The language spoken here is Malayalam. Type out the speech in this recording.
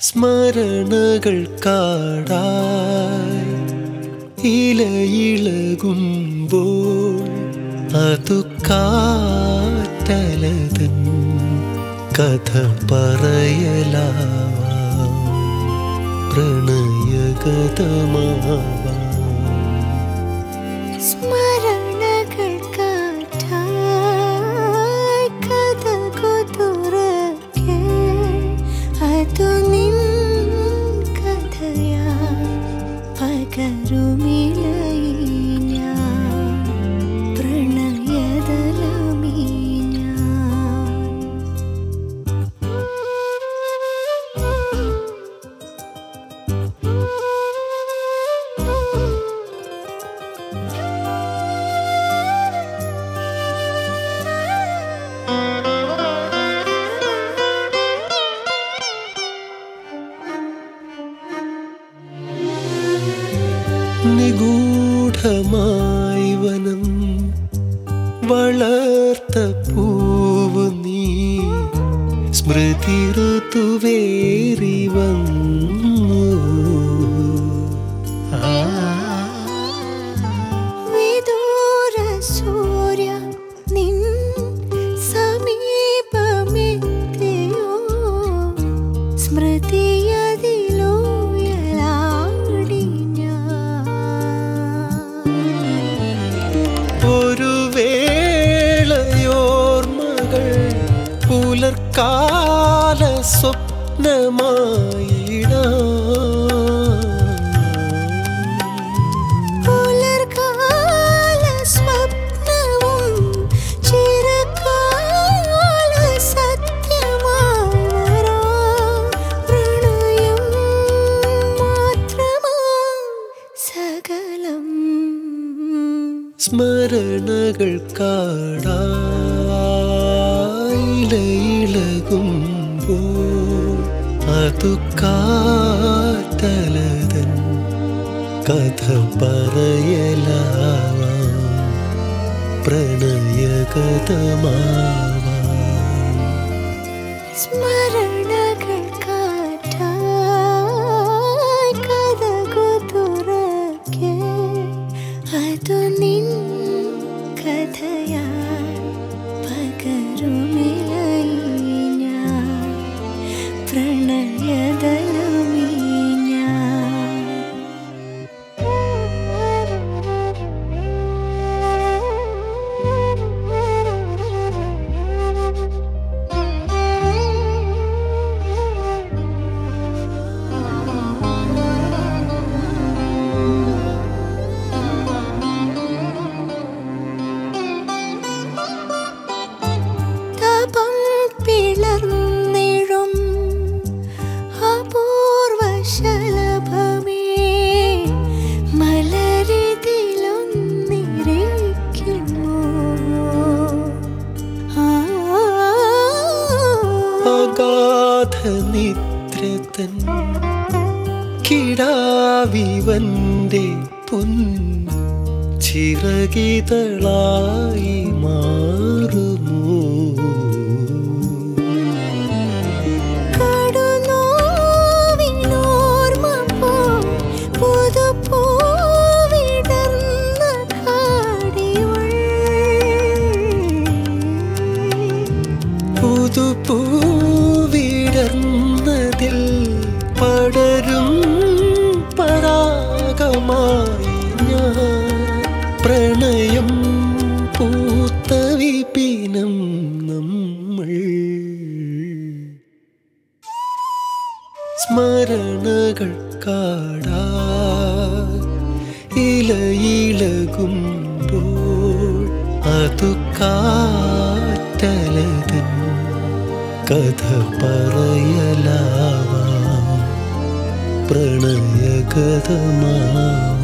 സ്മരണകൾ കാടായി ഇലയിളകുമ്പോൾ അതു കാറ്റലതൻ കഥ പറയലാവാം പ്രണയഗതമാവാം സ്മരണകൾ കാറ്റായി കഥകു തുറക്കെ അതു നിൻ കഥയാ പകരുമിളയി ഞാൻ പ്രണയതലമീ ഞാൻ നിഗൂഢമായി വനം വളർത്ത പൂവ് നീ സ്മൃതി ഋതുവേറി വന്നു ആ വിദൂര സൂര്യ നിൻ സമീപമെത്തിയോ സ്മൃതിയതിലോയലാടി ഞാൻ ഒരു വേളയോർമ്മകൾ പുലർക്കാല സ്വപ്നമായിടാം പുലർകാല സ്വപ്നവും ചിരകാല സത്യമായി വരാം. പ്രണയം മാത്രമാ സകലം സ്മരണകൾ കാടായിലയിളകുമ്പോൾ അതു കാറ്റലതൻ കഥ പറയലാവാം പ്രണയഗതമാവാം സ്മരണകൾ കാറ്റായി കഥകു തുറക്കെ അതു നിൻ കഥയായി പകരുമിളയി ഞാൻ പ്രണയതലമീ ഞാൻ തപം പിളർന്നിഴും അപൂർവ ശലഭമേ മലരിതിലൊന്നിരിക്കുന്നു ആ അഗാധ നിദ്രതൻ കിടാവിവന്റെ പൊൻ ചിറകിതളായി മാറുമോ കടുനോവിനോർമ്മ പോൽ പുതുപ്പൂവിടർന്ന കാടിയുൾ. പുതുപൂവിടർന്നതിൽ പടരും പരാഗമായി ഞാൻ പ്രണയം പൂത്ത വിപിനം നമ്മൾ സ്മരണകൾ കാടാ ഇലയിളകുമ്പോൾ അതു കാറ്റലതൻ കഥ പറയലാവാം പ്രണയഗതമാ